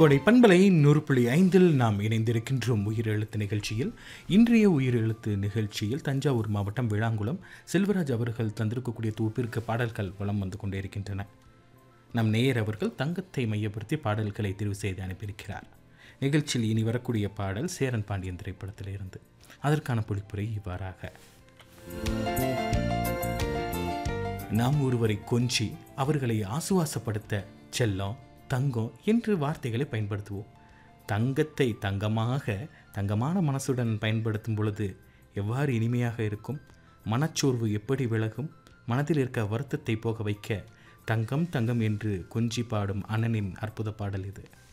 கோடை பண்பலை நூறு புள்ளி ஐந்தில் நாம் இணைந்திருக்கின்றோம் உயிரெழுத்து நிகழ்ச்சியில் இன்றைய உயிரெழுத்து நிகழ்ச்சியில் தஞ்சாவூர் மாவட்டம் விளாங்குளம் செல்வராஜ் அவர்கள் தந்திருக்கக்கூடிய தொகுப்பிற்கு பாடல்கள் வலம் வந்து கொண்டே இருக்கின்றன நம் நேயர் அவர்கள் தங்கத்தை மையப்படுத்தி பாடல்களை தெரிவு செய்து அனுப்பியிருக்கிறார் நிகழ்ச்சியில் இனி வரக்கூடிய பாடல் சேரன் பாண்டியன் திரைப்படத்தில் இருந்து அதற்கான பொழிப்புரை இவ்வாறாக நாம் ஒருவரை கொஞ்சி அவர்களை ஆசுவாசப்படுத்த செல்லம் தங்கம் என்று வார்த்தைகளை பயன்படுத்துவோம் தங்கத்தை தங்கமாக தங்கமான மனசுடன் பயன்படுத்தும் பொழுது எவ்வாறு இனிமையாக இருக்கும் மனச்சோர்வு எப்படி விலகும் மனதில் இருக்க வருத்தத்தை போக வைக்க தங்கம் தங்கம் என்று கொஞ்சி பாடும் அண்ணனின் அற்புத பாடல் இது